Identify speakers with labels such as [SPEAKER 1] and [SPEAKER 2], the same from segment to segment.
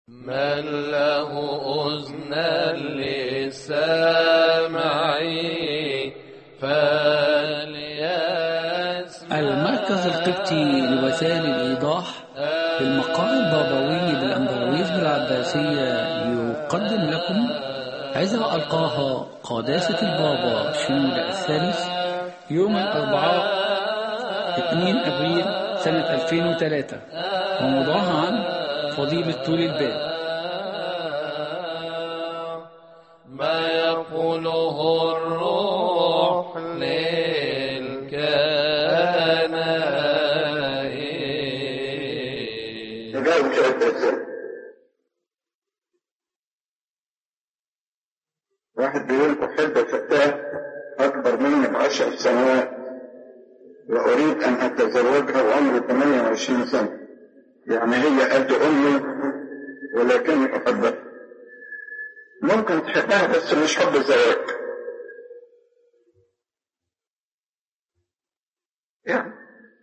[SPEAKER 1] من له أذنى للسمع فليسمع
[SPEAKER 2] المركز القبطي لوسائل الإيضاح في المقام البابوي بالأمبرويز بالعباسية يقدم لكم عظة ألقاها قداسة البابا شنودة الثالث يوم الأربعاء 2 أبريل سنة 2003 وموضوعها عن فضيلة طول البال
[SPEAKER 1] ما يقوله الروح للكنائس
[SPEAKER 3] نجاوب شوية أسئلة واحد بيقول أحب فتاة أكبر مني بعشر سنوات وأريد أن أتزوجها وعمري 28 سنة يعني هي قد أمي ولكني أحبها ممكن تحبها بس مش حب زواج يعني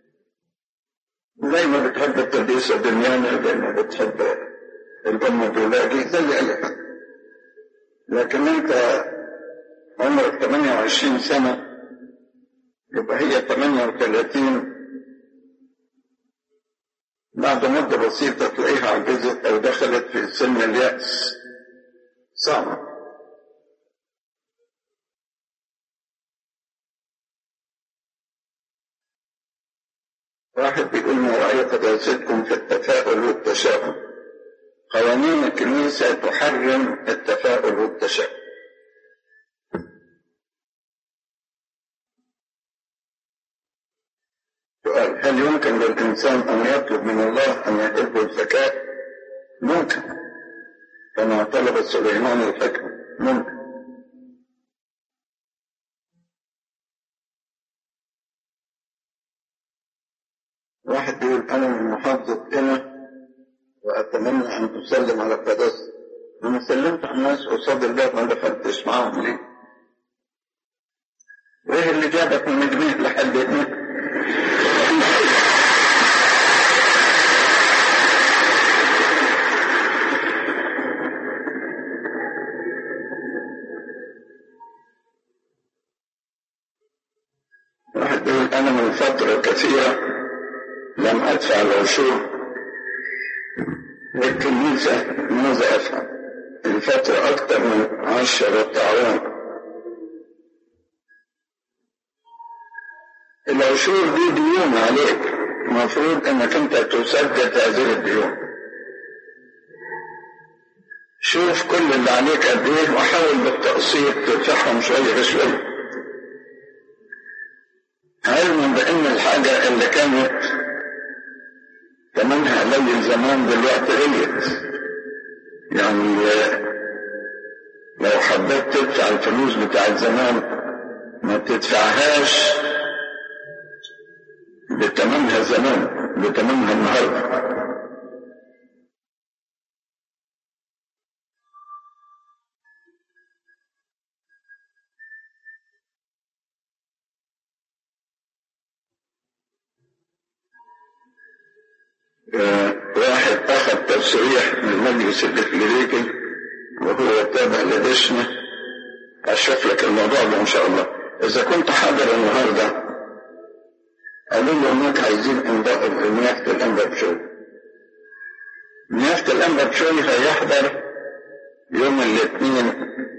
[SPEAKER 3] زي ما بتحب التدريس الدنياني زي ما بتحب الأم الدولاجي زي أي حد لكن أنت عمرك 28 سنة يبقى هي 38 بعد مدة بسيطة تلاقيها عجزت أو دخلت في سن اليأس صعبة واحد بيقول ما رأي قداستكم في التفاؤل والتشاؤم قوانين الكنيسة تحرم التفاؤل والتشاؤم سؤال هل يمكن للإنسان أن يطلب من الله أن يهب الذكاء؟ ممكن كما طلب سليمان الحكمة ممكن واحد يقول أنا من محافظة هنا وأتمنى أن تسلم على قداسة أنا سلمت على الناس قصاد الباب ما دخلتش معاهم ليه؟ وإيه اللي جابك من مجميع لحد هناك؟ واحد يقول أنا من فترة كثيرة لم أدفع العشور للكنيسة ماذا أفعل؟ الفترة أكثر من عشرة أعوام العشور دي ديون عليك المفروض انك انت تسدد هذه الديون شوف كل اللي عليك قد ايه وحاول بالتقسيط تدفعهم شويه بشويه علما بان الحاجه اللي كانت ثمنها قليل زمان دلوقتي غليت يعني لو حبيت تدفع الفلوس بتاعت زمان ما تدفعهاش بتمنها زمان بتمنها النهارده آه، واحد أخذ تصريح من المجلس الإكليريكي وهو تابع لدشنا أشوف لك الموضوع ده إن شاء الله إذا كنت حاضر النهارده قالوا له هناك عايزين امضاء نيافة الأنبا بشوي نيافة الأنبا بشوي هيحضر يوم الاثنين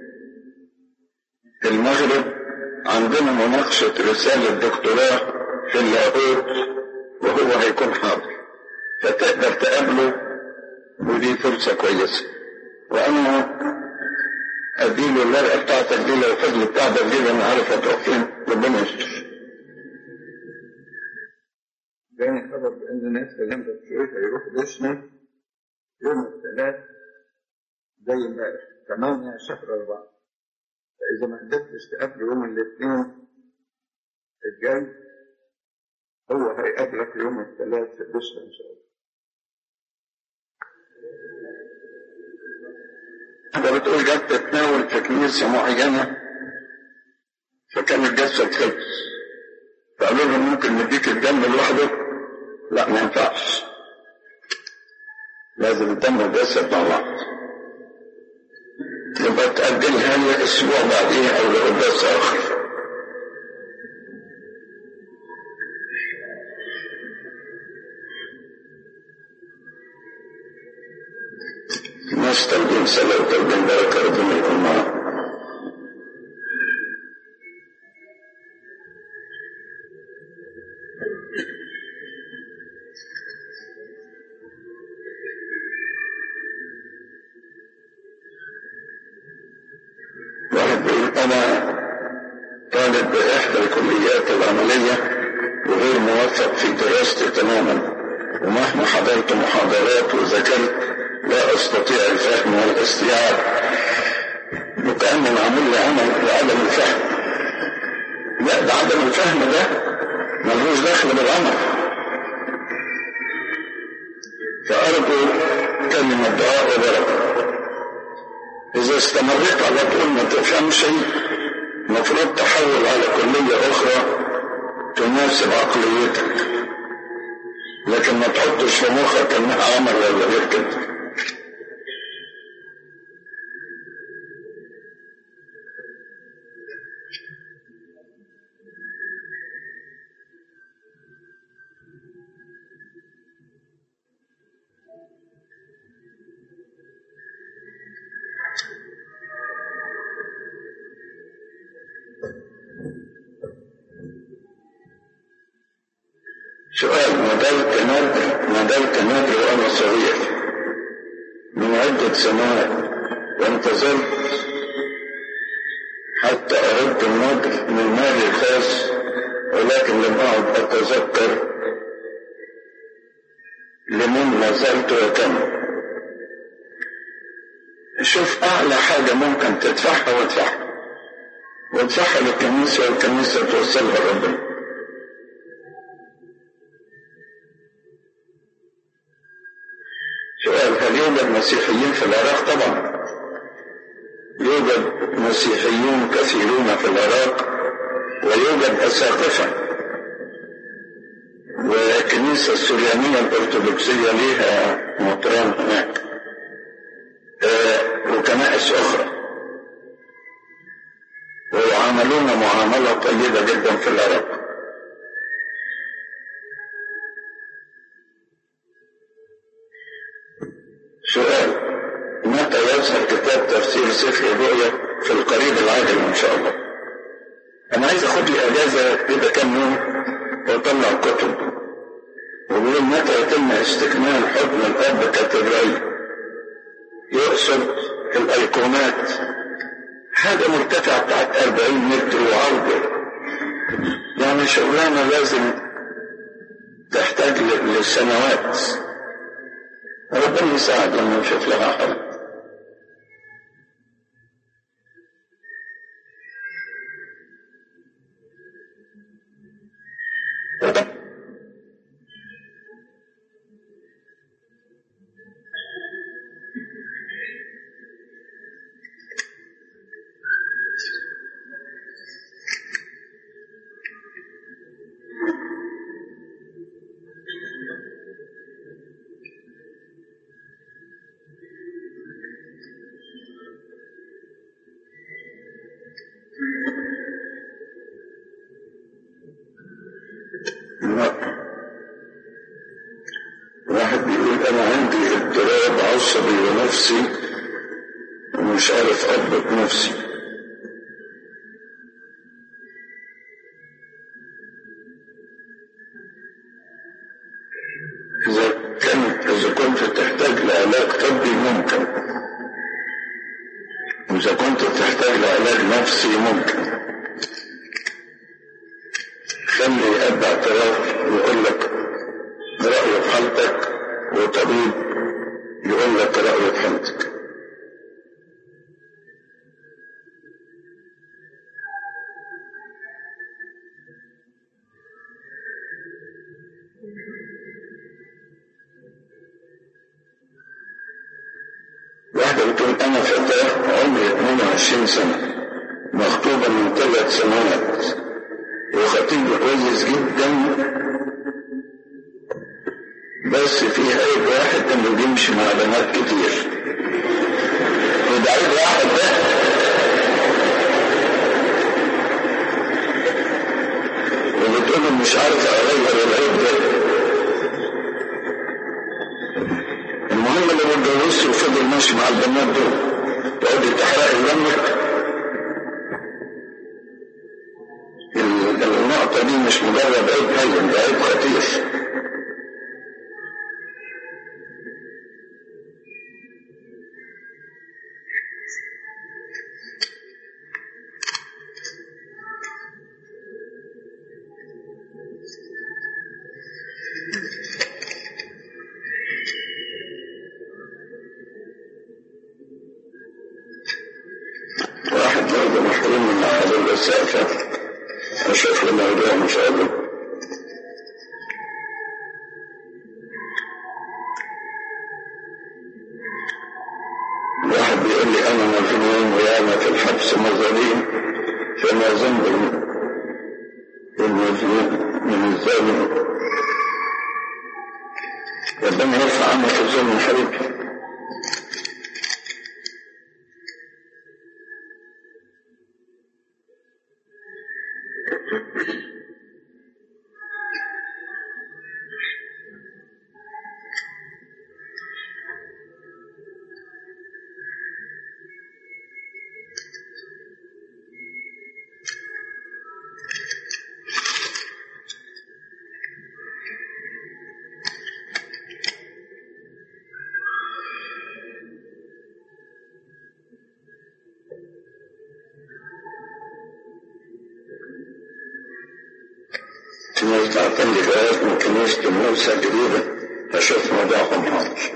[SPEAKER 3] في المغرب عندنا مناقشة رسالة دكتوراه في اللاهوت وهو هيكون حاضر فتقدر تقابله ودي فرصة كويسة وأنا أديله الورقة بتاعتك دي لو فضلت قاعدة دي أنا عارف هتروح فين ربنا يستر جاني خبر بأن الناس كلام بشوي هيروح دشنا يوم الثلاث زي امبارح 8 شهر أربعة فإذا ما قدرتش تقابله يوم الاثنين الجاي هو هيقابلك يوم الثلاث في دشنا إن شاء الله. أنت بتقول جت تتناول في كنيسة معينة فكان الجسد خلص فقالوا لهم ممكن نديك الدم لوحده لا ما ينفعش لازم الدم والجسد مع بعض يبقى تأجلها لأسبوع بعديها أو لقداس آخر ناس طالبين صلاة وطالبين بركة ربنا يكون معاهم واحد بيقول أنا طالب بإحدى الكليات العملية وغير موفق في دراستي تماما ومهما حضرت محاضرات وذاكرت لا أستطيع الفهم والاستيعاب وكأن معمول لي عمل لعدم الفهم لا ده عدم الفهم ده ملوش دخل بالعمل فأرجو كلمة دعاء وبركة إذا استمريت على طول ما تفهمش شيء المفروض تحول على كلية أخرى تناسب عقليتك لكن ما تحطش في مخك إنها عمل ولا غير كده سؤال ندلت ندر ندلت ندر وأنا صغير من عدة سنوات وانتظرت حتى أردت النذر من مالي الخاص ولكن لم أعد أتذكر لمن نزلت وكم شوف أعلى حاجة ممكن تدفعها وادفعها وادفعها للكنيسة والكنيسة توصلها لربنا سؤال هل يوجد مسيحيين في العراق؟ طبعا يوجد مسيحيون كثيرون في العراق ويوجد أساقفة والكنيسة السريانية الأرثوذكسية ليها مطران هناك آه، وكنائس أخرى ويعاملون معاملة طيبة جدا في العراق سؤال متى يظهر كتاب تفسير سفر الرؤيا في القريب العاجل ان شاء الله انا عايز اخد لي اجازه كده كام يوم واطلع كتب وبيقول متى يتم استكمال حكم الاب كاتدرائي يقصد الايقونات حاجه مرتفعه بتاعت 40 متر وعرض يعني شغلانه لازم تحتاج ل- لسنوات ربنا يساعد لما نشوف لها حل لا. واحد بيقول انا عندي اضطراب عصبي ونفسي ومش عارف اضبط نفسي اذا كنت اذا كنت تحتاج لعلاج طبي ممكن واذا كنت تحتاج لعلاج نفسي ممكن خلي اب اعتراف يقول لك رأيه في حالتك وطبيب يقول لك رأيه في حالتك واحدة بتقول أنا فتاة عمري 22 سنة مخطوبة من ثلاث سنوات وخطيبي كويس جدا بس في عيب واحد انه بيمشي مع بنات كتير وده عيب واحد ده وبتقول مش عارف اغير العيب ده المهم اللي ما اتجوزش وفضل ماشي مع البنات دول تقعدي تحرقي دمك ال- النقطة دي مش مجرد عيب هين ده عيب خطير واحد برضه محروم من أحد الوسائل أشوف له موضوع إن شاء الله واحد بيقول لي أنا مظلوم وياما في الحبس مظالم فما ذنب المظلوم من الظالم ربنا يرفع عنك الظلم حبيبي في ناس بعتني جواب من كنيسة موسى الجديدة أشوف موضوعهم حاضر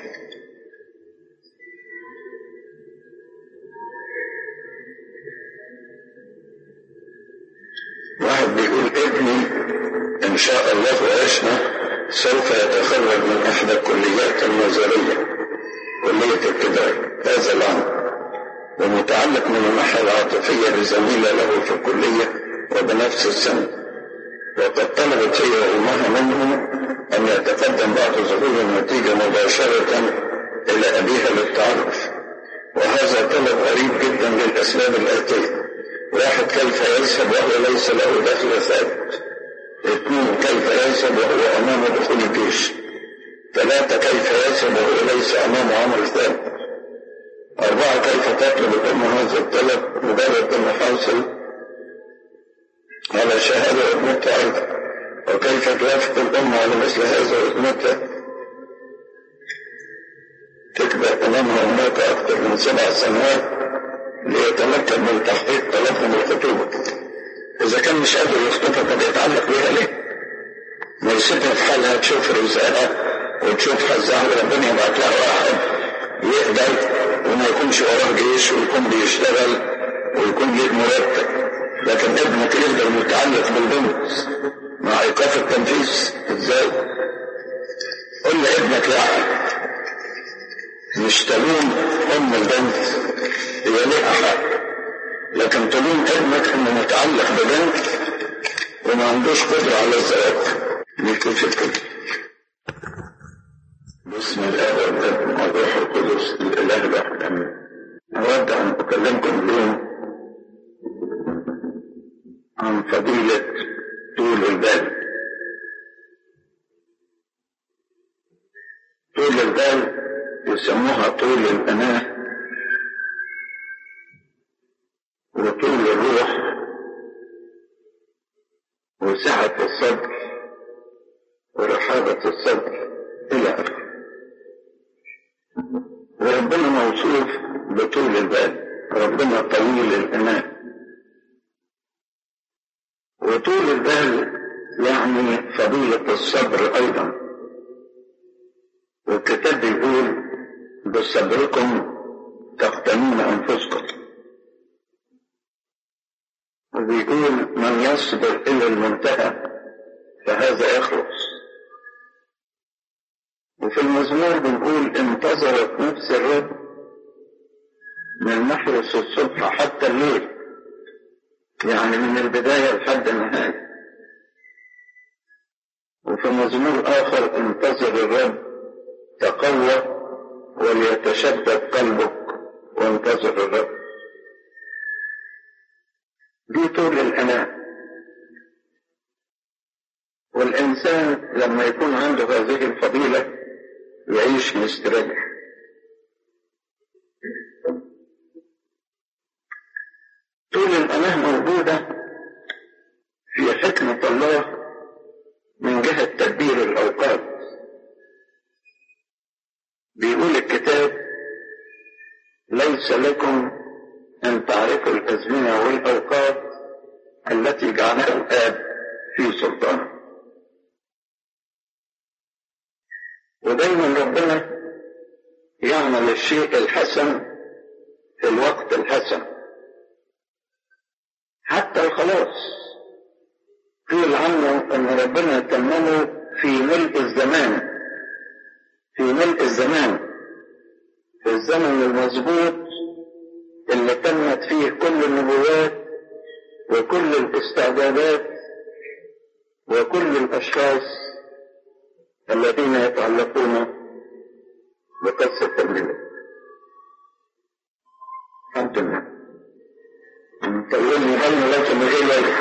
[SPEAKER 3] واحد بيقول ابني إن شاء الله وعشنا سوف يتخرج من إحدى الكليات النظرية كلية ابتدائي هذا العام ومتعلق من الناحية العاطفية بزميلة له في الكلية وبنفس السنة وقد طلبت هي وأمها منه أن يتقدم بعد ظهور النتيجة مباشرة إلى أبيها للتعرف وهذا طلب غريب جدا للأسباب الآتية واحد كيف يذهب وهو ليس له دخل ثابت اثنين كيف يذهب وهو أمام دخول الجيش ثلاثة كيف يذهب وهو ليس أمامه عمل ثابت أربعة كيف تطلب الأم هذا الطلب مجرد أنه حاصل على شهادة ابنتها أيضا وكيف توافق الأم على مثل هذا وابنتها تكبر أمامها هناك أكثر من سبع سنوات ليتمكن من تحقيق طلبهم الخطوبة إذا كان مش قادر يخطبها طب يتعلق بيها ليه؟ ما يسيبها في حالها تشوف رزقها وتشوف حظها وربنا يبعت لها واحد يقدر وما يكونش وراه جيش ويكون بيشتغل ويكون ليه مرتب لكن ابنك يفضل متعلق بالبنت مع ايقاف التنفيذ ازاي؟ قل لابنك يا أحد مش تلوم ام البنت هي ليها حق لكن تلوم ابنك انه متعلق ببنت وما عندوش قدرة على الزواج نكتشف كده بسم الله والابن والروح القدس الاله الواحد امين اود ان اكلمكم اليوم عن فضيلة طول البال طول البال يسموها طول الأناة وطول الروح وسعة الصدر ورحابة الصدر إلى آخره وربنا موصوف بطول البال ربنا طويل الأناة وطول البال يعني فضيلة الصبر أيضا والكتاب بيقول بصبركم تقتنون أنفسكم وبيقول من يصبر إلى المنتهى فهذا يخلص وفي المزمور بنقول انتظرت نفس الرب من محرس الصبح حتى الليل يعني من البداية لحد النهاية وفي مزمور آخر انتظر الرب تقوى وليتشدد قلبك وانتظر الرب دي طول الأناة والإنسان لما يكون عنده هذه الفضيلة يعيش مستريح طول الأناة موجودة في حكمة الله من جهة تدبير الأوقات بيقول الكتاب ليس لكم أن تعرفوا الأزمنة والأوقات التي جعلها الآب في سلطانه ودايما ربنا يعمل الشيء الحسن في الوقت الحسن حتى الخلاص قيل عنه ان ربنا تممه في ملء الزمان في ملء الزمان في الزمن المظبوط اللي تمت فيه كل النبوات وكل الاستعدادات وكل الاشخاص الذين يتعلقون بقصة الملك الحمد لله طولني غنى لكن غير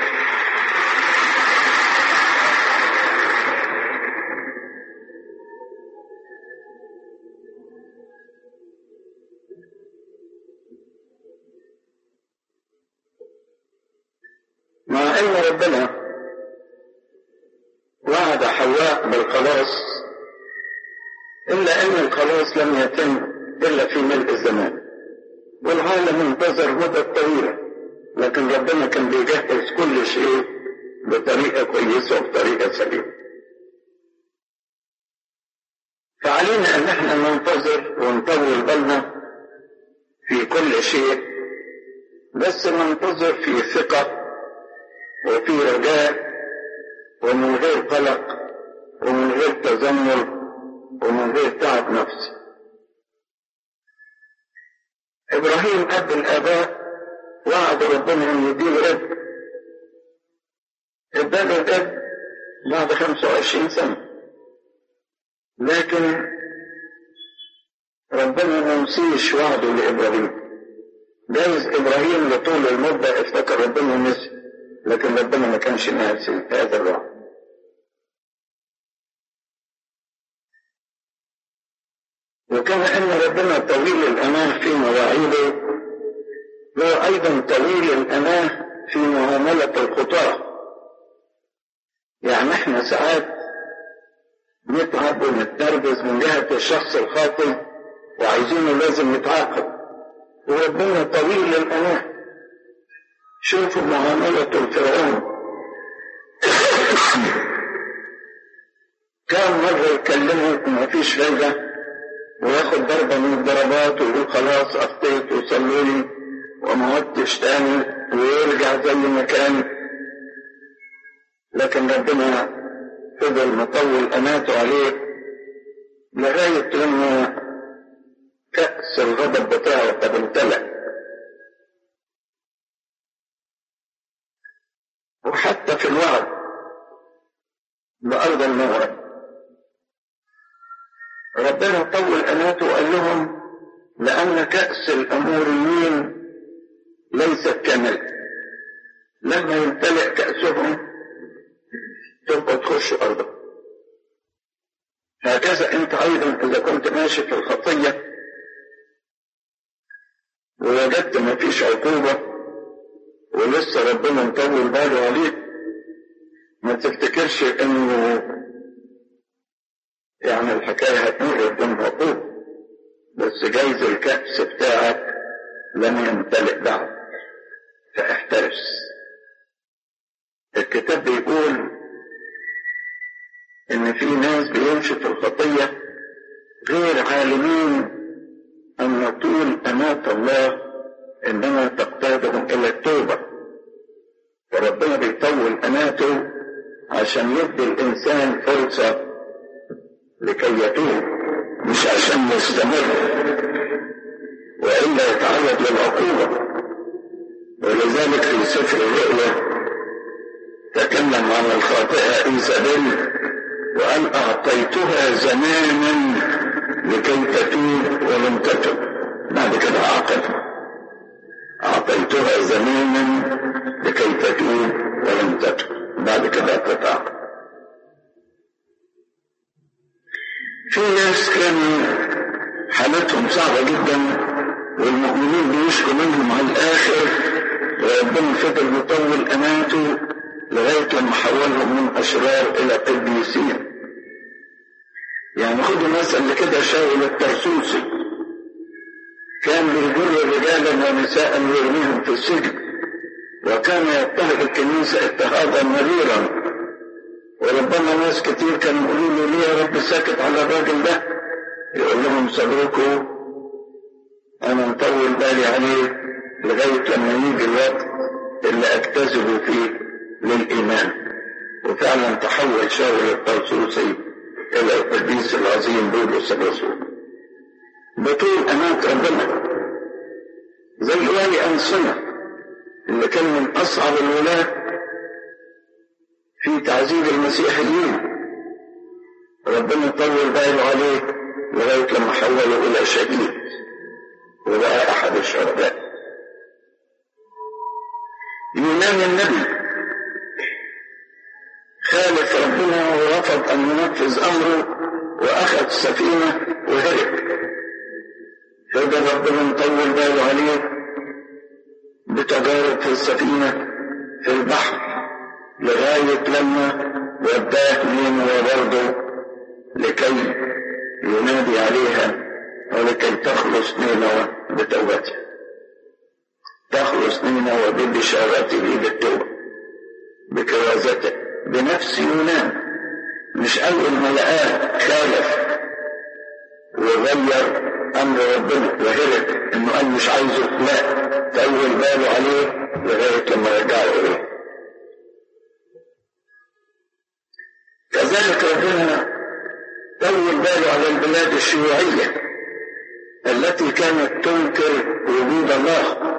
[SPEAKER 3] مع ان ربنا وعد حواء بالخلاص الا ان الخلاص لم يتم الا في ملء الزمان والعالم انتظر مدة طويلة لكن ربنا كان بيجهز كل شيء بطريقة كويسة وبطريقة سليمة فعلينا ان احنا ننتظر ونطول بالنا في كل شيء بس ننتظر في ثقة وفي رجاء ومن غير قلق ومن غير تذمر ومن غير تعب نفسي ابراهيم اب الاباء وعد ربنا ان يديه ابن اداله الاب بعد 25 سنه لكن ربنا ما نسيش وعده لابراهيم جايز ابراهيم لطول المده افتكر ربنا نسي لكن ربنا ما كانش ناسي هذا الوعد وكما ان ربنا طويل الاناه في مواعيده هو ايضا طويل الاناه في معامله الخطاه يعني احنا ساعات نتعب ونتنرفز من جهه الشخص الخاطئ وعايزينه لازم يتعاقب وربنا طويل الاناه شوفوا معامله الفرعون كان مره يكلمه وما فيش فايده وياخد ضربة من الضربات ويقول خلاص أخطيت وصلوا لي وما عدتش تاني ويرجع زي ما كان لكن ربنا فضل مطول أماته عليه لغاية لما كأس الغضب بتاعه قد امتلأ وحتى في الوعد بأرض الموعد ربنا طول أناته وقال لهم لأن كأس الأموريين ليست كاملة لما يمتلئ كأسهم تبقى تخش أرضه هكذا أنت أيضا إذا كنت ماشي في الخطية ووجدت ما فيش عقوبة ولسه ربنا مطول باله عليك ما تفتكرش إنه يعني الحكاية هتمر بدون عقوبة بس جايز الكأس بتاعك لم يمتلئ بعد فاحترس الكتاب بيقول ان في ناس بيمشوا في الخطية غير عالمين ان طول امات الله انما تقتادهم الى التوبة فربنا بيطول اماته عشان يدي الانسان فرصة لكي يتوب مش عشان يستمر والا يتعرض للعقوبة ولذلك في سفر الرؤيا تكلم عن الخاطئة إيزابيل وقال أعطيتها زمانا لكي تتوب ولم تتب بعد كده عاقبها أعطيتها زمانا لكي تتوب ولم تتب بعد كده تتعاقب في ناس كانوا حالتهم صعبة جدا والمؤمنين بيشكوا منهم على الآخر وربنا فضل مطول أماته لغاية لما حولهم من أشرار إلى قديسين يعني خدوا مثل كده شاول الترسوسي كان بيجر رجالا ونساء ويرميهم في السجن وكان يضطهد الكنيسة اضطهادا مريرا وربما ناس كتير كانوا يقولوا له ليه يا رب ساكت على الراجل ده يقول لهم صبركم انا مطول بالي عليه لغاية لما يجي الوقت اللي اجتذبوا فيه للايمان وفعلا تحول شاول الطرسوسي الى القديس العظيم بولس الرسول بطول امانة ربنا زي والي انصنة اللي كان من اصعب الولاة في تعذيب المسيحيين ربنا طول باله عليه لغاية لما حوله إلى شهيد وبقى أحد الشهداء يونان النبي خالف ربنا ورفض أن ينفذ أمره وأخذ سفينة وهرب فضل ربنا مطول باله عليه بتجارب في السفينة في البحر لغاية لما وداه نينوى برضه لكي ينادي عليها ولكي تخلص نينوى بتوبته تخلص نينوى ببشارته بالتوبة بكرازته بنفس يونان مش أول ما لقاه خالف وغير أمر ربنا وهرب إنه قال مش عايزه لا طول باله عليه لغاية لما رجعه إليه كذلك ربنا طول باله على البلاد الشيوعية التي كانت تنكر وجود الله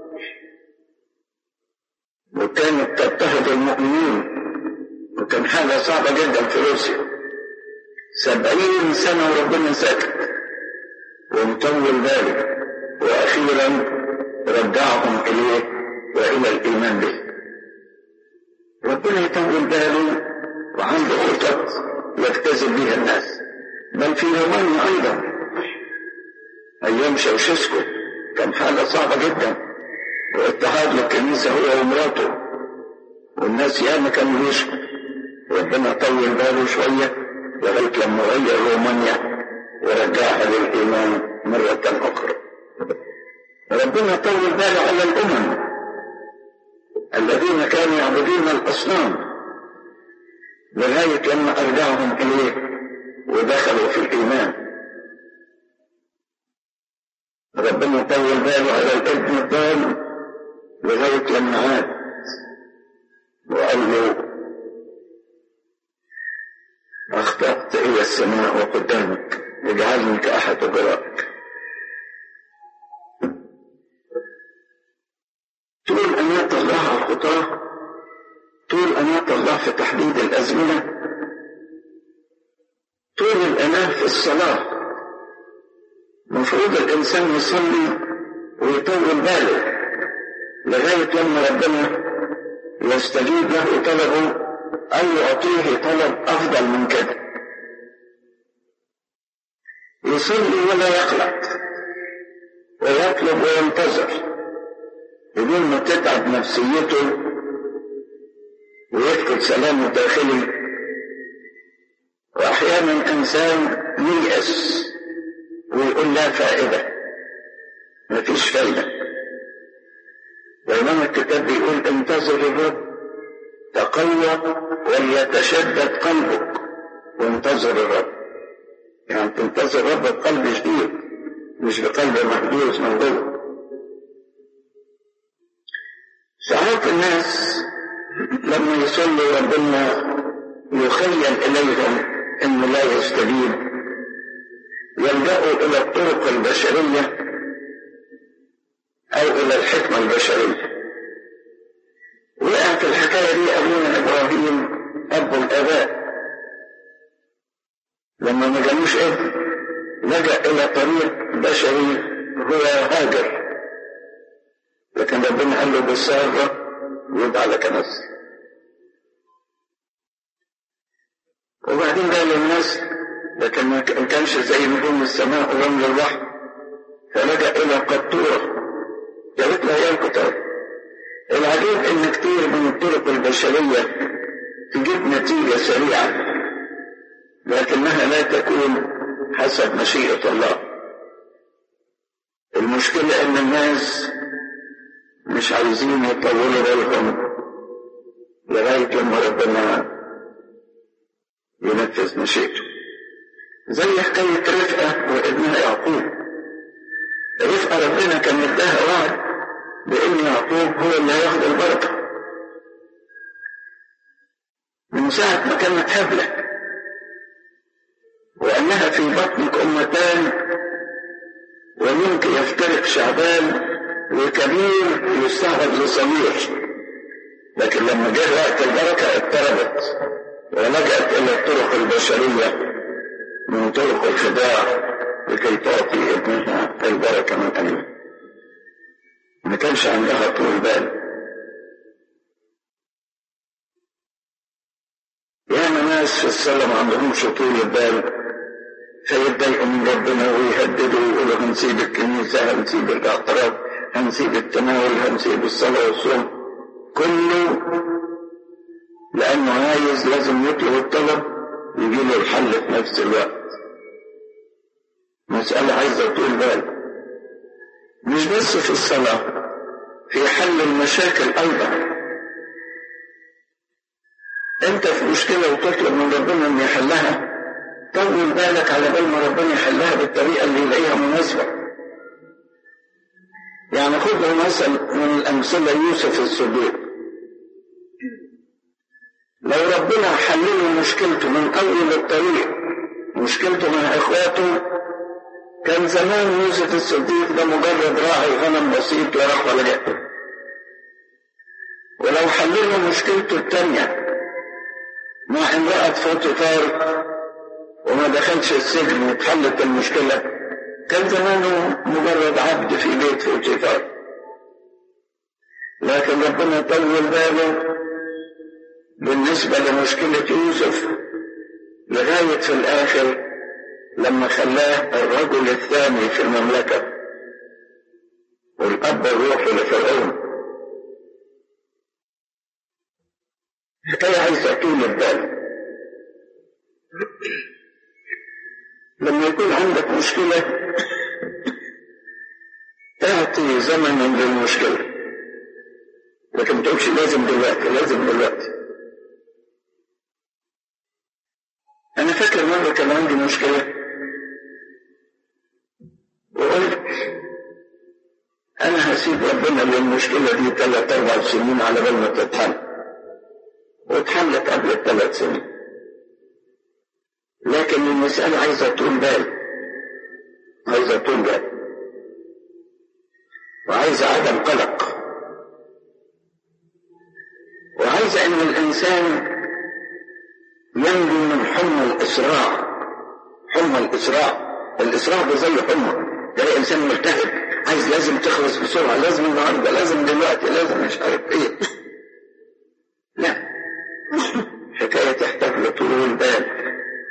[SPEAKER 3] وكانت تضطهد المؤمنين وكان حاجة صعبة جدا في روسيا سبعين سنة وربنا ساكت ومطول باله وأخيرا رجعهم إليه وإلى الإيمان به ربنا يطول باله وعنده خطط يجتذب بها الناس بل في رومانيا أيضا أيام شوشسكو كان حالة صعبة جدا واضطهاد للكنيسة هو ومراته والناس ياما كانوا يشكوا ربنا طول باله شوية لغاية لما غير رومانيا ورجعها للإيمان مرة أخرى ربنا طول باله على الأمم الذين كانوا يعبدون الأصنام لغاية لما أرجعهم إليه ودخلوا في الإيمان ربنا طول باله على الابن الضال لغاية لما عاد وقال له أخطأت إلى السماء وقدامك اجعلني كأحد أجرائك طول أنات الله على الخطاه طول أناة الله في تحديد الأزمنة طول الأناة في الصلاة مفروض الإنسان يصلي ويطول باله لغاية لما ربنا يستجيب له طلبه أو يعطيه طلب أفضل من كده يصلي ولا يقلق ويطلب وينتظر بدون ما تتعب نفسيته ويفقد سلامه الداخلي واحيانا انسان ييأس ويقول لا فائده مفيش فايده بينما الكتاب بيقول انتظر الرب تقوى وليتشدد قلبك وانتظر الرب يعني تنتظر الرب بقلب جديد مش بقلب محبوس من جوه ساعات الناس لما يصلوا ربنا يخيل إليهم أنه لا يستجيب يلجأوا إلى الطرق البشرية أو إلى الحكمة البشرية وقع في الحكاية دي أبونا إبراهيم أبو الآباء لما ما جالوش ابن لجأ إلى طريق بشري هو هاجر لكن ربنا قال له بالسارة يدعى لك نسل وبعدين قال للناس لكن ما كانش زي نجوم السماء ورمل البحر فلجأ إلى قطورة جابت له أيام كتاب العجيب إن كتير من الطرق البشرية تجيب نتيجة سريعة لكنها لا تكون حسب مشيئة الله المشكلة إن الناس مش عايزين يطولوا بالهم لغاية لما ربنا ينفذ مشيئته زي حكاية رفقة وابنها يعقوب رفقة ربنا كان اداها وعد بأن يعقوب هو اللي هياخد البركة من ساعة ما كانت هبلة وأنها في بطنك أمتان ومنك يفترق شعبان وكبير يستعبد لصغير لكن لما جاء وقت البركة اضطربت ولجأت إلى الطرق البشرية من طرق الخداع لكي تعطي ابنها البركة من أمين ما كانش عندها طول بال ياما ناس في الصلاة ما عندهمش طول البال فيتضايقوا من ربنا ويهددوا ويقولوا هنسيب الكنيسة هنسيب الاعتراف هنسيب التناول هنسيب الصلاة والصوم كله لأنه عايز لازم يطلب الطلب يجي له الحل في نفس الوقت مسألة عايزة طول بال مش بس في الصلاة في حل المشاكل أيضا أنت في مشكلة وتطلب من ربنا أن يحلها طول بالك على بال ما ربنا يحلها بالطريقة اللي يلاقيها مناسبة يعني خد له مثل من الأمثلة يوسف الصديق لو ربنا حل له مشكلته من أول الطريق مشكلته مع إخواته كان زمان يوسف الصديق ده مجرد راعي غنم بسيط لا راح ولا جاء ولو حل له مشكلته الثانية مع امرأة فوتيفار وما دخلش السجن واتحلت المشكلة كان زمانه مجرد عبد في بيت فوتيفار لكن ربنا طول باله بالنسبة لمشكلة يوسف لغاية في الآخر لما خلاه الرجل الثاني في المملكة والأب الروحي لفرعون حكاية عايزة طول البال لما يكون عندك مشكلة تعطي زمنا للمشكلة لكن ما تقولش لازم دلوقتي لازم دلوقتي أنا فاكر مرة كان عندي مشكلة وقلت أنا هسيب ربنا للمشكلة دي ثلاث أربع سنين على بال ما تتحل واتحلت قبل الثلاث سنين لكن المسألة عايزة طول بال عايزة طول بال وعايزة عدم قلق وعايزة إن الإنسان ينجو من حمى الإسراع حمى الإسراع الإسراع ده زي حمى تلاقي إنسان ملتهب عايز لازم تخلص بسرعة لازم النهاردة لازم دلوقتي لازم مش عارف إيه لا حكاية تحتاج لطول بال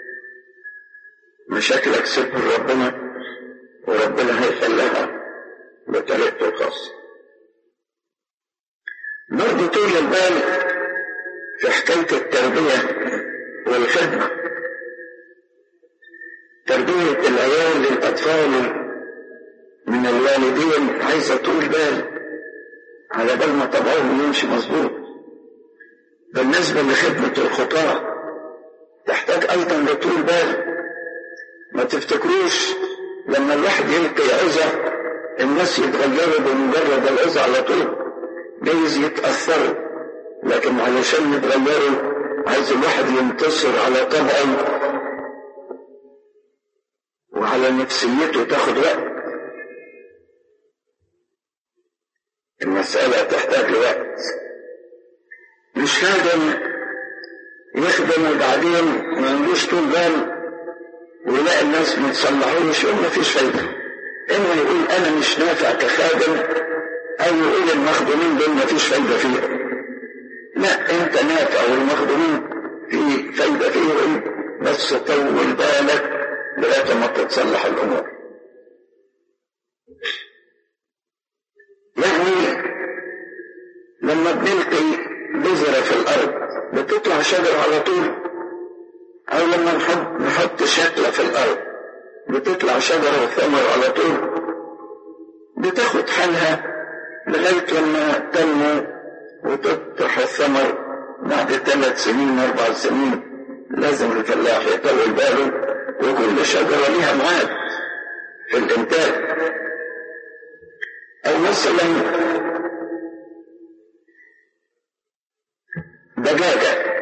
[SPEAKER 3] مشاكلك سيبها لربنا وربنا هيحلها بطريقته الخاصة برضه طول البال في حكاية التربية والخدمة تربية العيال للأطفال من الوالدين عايزة طول بال على بال ما طبعهم يمشي مظبوط بالنسبة لخدمة الخطاة تحتاج أيضا لطول بال ما تفتكروش لما الواحد يلقي عظة الناس يتغيروا بمجرد العظة على طول جايز يتأثروا لكن علشان يتغيروا عايز الواحد ينتصر على طبعه وعلى نفسيته تاخد وقت المسألة تحتاج لوقت مش خادم يخدم وبعدين ما عندوش طول بال ويلاقي الناس ما تصلحوش يقول ما فيش فايدة إما يقول أنا مش نافع كخادم أو يقول المخدومين دول ما فيش فايدة فيهم لا أنت نافع والمخدومين في فايدة فيهم بس طول بالك لغاية ما تتصلح الأمور يعني لما بنلقي بذرة في الأرض بتطلع شجرة على طول أو لما نحط نحط شكلة في الأرض بتطلع شجرة وثمر على طول بتاخد حالها لغاية لما تنمو وتطرح الثمر بعد ثلاث سنين أربع سنين لازم الفلاح يطول باله وكل شجرة ليها ميعاد في الإنتاج أو مثلا دجاجة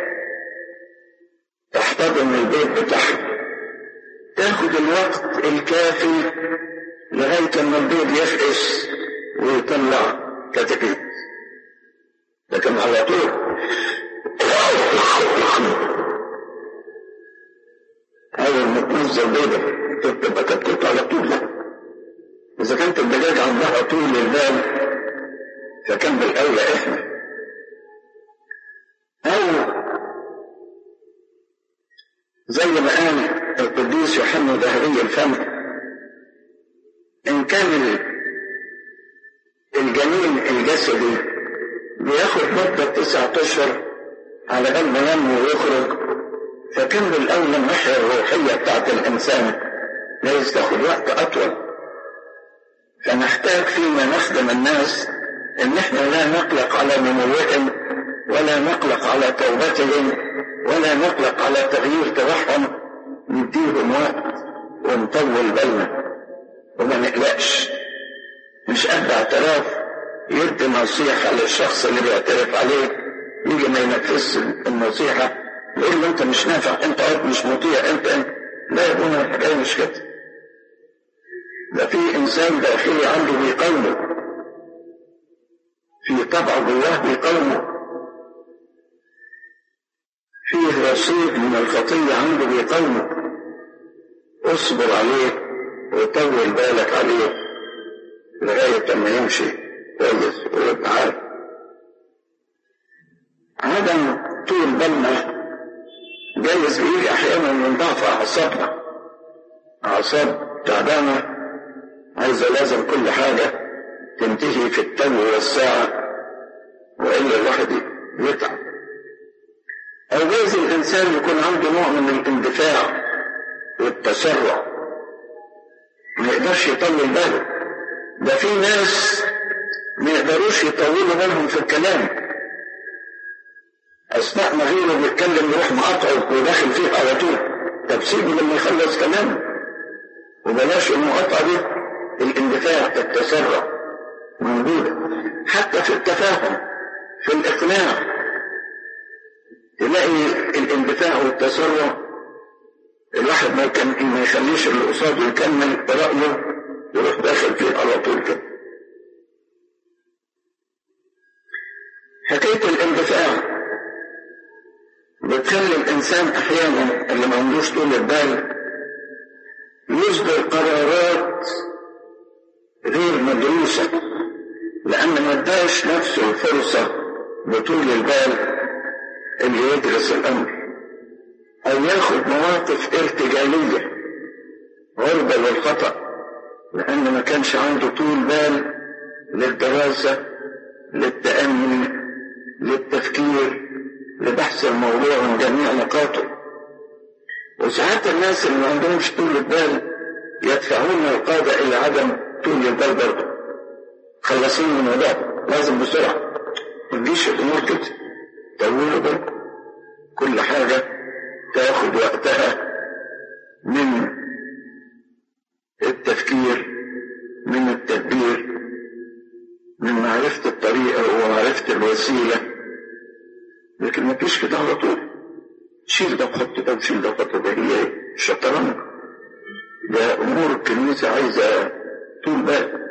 [SPEAKER 3] تحتضن البيت بتاعها تاخد الوقت الكافي لغاية ما البيض يفقس ويطلع كتاكيت لكن على طول أول ما تنزل بيضة تبقى كتكوت على طول لا إذا كانت الدجاجة عندها طول البال فكان بالأولى إحنا أو زي ما قال القديس يوحنا ذهبي الفم إن كان الجنين الجسدي بياخد مدة تسعة أشهر على بال ما ينمو ويخرج فكان بالأولى الناحية الروحية بتاعت الإنسان لازم تاخد وقت أطول فنحتاج فيما نخدم الناس إن إحنا لا نقلق على نموهم ولا نقلق على توبتهم ولا نقلق على تغيير توحهم نديهم وقت ونطول بالنا وما نقلقش مش قد اعتراف يدي نصيحة للشخص اللي بيعترف عليه يجي ما ينفذش النصيحة يقول له انت مش نافع انت قاعد مش مطيع انت انت لا يا ابونا الحكاية مش كده ده في انسان داخلي عنده بيقاومه في طبع جواه بيقاومه فيه رصيد من الخطية عنده بيقاومه اصبر عليه وطول بالك عليه لغاية ما يمشي كويس ويبقى عارف عدم طول بالنا جايز بيجي أحيانا من ضعف أعصابنا أعصاب تعبانة عايزة لازم كل حاجة تنتهي في التو والساعة وإلا الواحد يتعب أو جايز الإنسان يكون عنده نوع من الاندفاع والتسرع ما يقدرش يطول باله ده في ناس ما يقدروش يطولوا بالهم في الكلام أثناء ما غيره بيتكلم يروح مقاطعه وداخل فيه على طول طب سيبه لما يخلص كلامه وبلاش المقاطعة دي الاندفاع التسرع موجودة حتى في التفاهم في الإقناع تلاقي الاندفاع والتسرع الواحد ما كان ما يخليش اللي قصاده يكمل رأيه يروح داخل فيه على طول كده حكاية الاندفاع بتخلي الإنسان أحيانا اللي ما عندوش طول البال يصدر قرارات غير مدروسة لأن ما اداش نفسه الفرصة بطول البال اللي يدرس الأمر أو ياخد مواقف ارتجالية عرضة للخطأ لأن ما كانش عنده طول بال للدراسة للتأمل للتفكير لبحث الموضوع من جميع نقاطه وساعات الناس اللي ما عندهمش طول البال يدفعون القادة إلى عدم طول البال برضه خلصين من الموضوع لازم بسرعة ما تجيش الأمور كده طولوا بالكم كل حاجة تاخد وقتها من التفكير من التدبير من معرفة الطريقة ومعرفة الوسيلة لكن ما فيش كده على طول شيل ده وحط ده وشيل ده وحط ده هي شطرنج ده أمور الكنيسة عايزة طول بال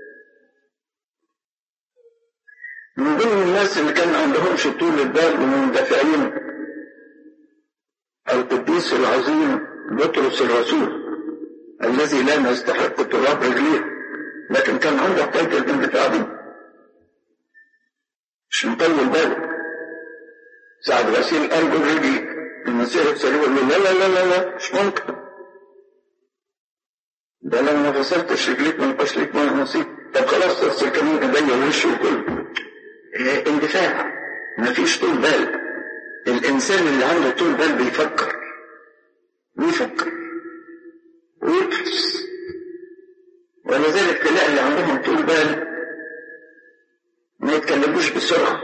[SPEAKER 3] من ضمن الناس اللي كان عندهمش طول البال ومندفعين القديس العظيم بطرس الرسول الذي لا نستحق تراب رجليه لكن كان عنده حكاية الاندفاع دي مش مطول باله ساعة غسيل قلبه رجلي المسيح السليم يقول له لا لا لا لا لا مش ممكن ده لو ما غسلتش رجليك ما يبقاش ليك نصيب طب خلاص تغسل كمان ايديا ووشي وكله إيه اندفاع مفيش طول بال الانسان اللي عنده طول بال بيفكر بيفكر ويبحث ولذلك تلاقي اللي عندهم طول بال ما يتكلموش بسرعة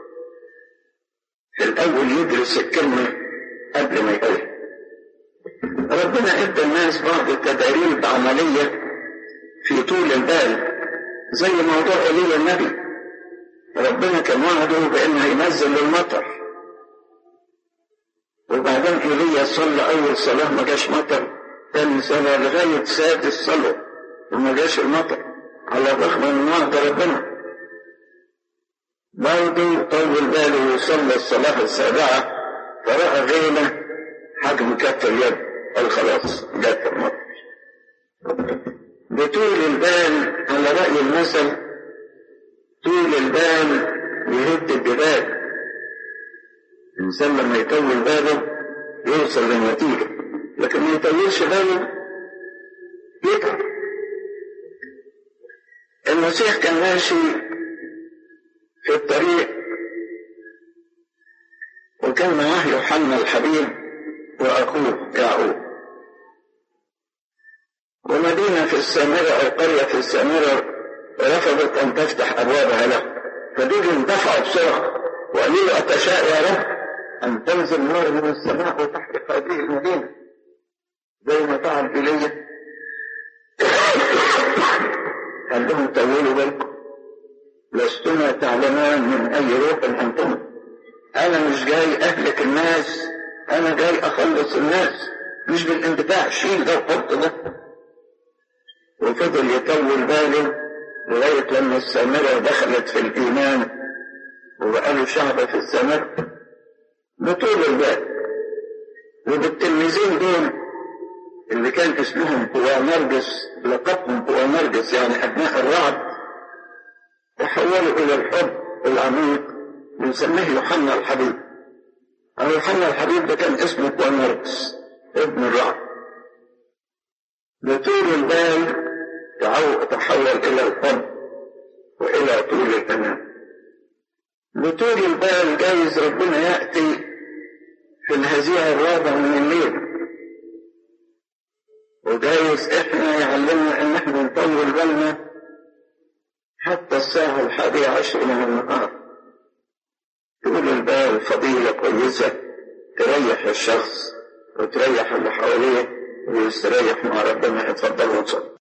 [SPEAKER 3] في الأول يدرس الكلمة قبل ما يقولها ربنا ادى الناس بعض التدريب عملية في طول البال زي موضوع ايليا النبي ربنا كان وعده بانه ينزل المطر وبعدين ايليا صلى اول صلاه ما جاش مطر ثاني صلاه لغايه سادس صلاه وما جاش المطر على الرغم من وعد ربنا برضه طول باله وصلى الصلاه السابعه فراى غيمه حجم كف اليد قال خلاص جت المطر بطول البال على رأي المثل طول البال يهد الجبال الإنسان لما يطول باله يوصل للنتيجة لكن ما يطولش باله يتعب المسيح كان ماشي في الطريق وكان معاه يوحنا الحبيب وأخوه يعقوب ومدينة في السامرة أو قرية في السامرة رفضت أن تفتح أبوابها له فدول اندفعوا بسرعة وقالوا له أتشاء يا رب أن تنزل نار من السماء وتحرق هذه المدينة زي ما فعل إيليا قال لهم طولوا بالكم لستما تعلمان من أي روح أنتم أنا مش جاي أهلك الناس أنا جاي أخلص الناس مش بالاندفاع شيل ده وحط ده وفضل يطول باله لغاية لما السامرة دخلت في الإيمان وبقاله شعب في السامرة بطول البال وبالتلميذين دول اللي كان اسمهم بوانرجس لقبهم بوانرجس يعني أبناء الرعد تحولوا إلى الحب العميق بنسميه يوحنا الحبيب أو يوحنا الحبيب ده كان اسمه بوانرجس ابن الرعد بطول البال تحول إلى الحب وإلى طول الأمان بطول البال جايز ربنا يأتي في الهزيع الرابع من الليل وجايز احنا يعلمنا ان احنا نطول بالنا حتى الساعة الحادية عشر من النهار طول البال فضيلة كويسة تريح الشخص وتريح اللي حواليه ويستريح مع ربنا اتفضل وصل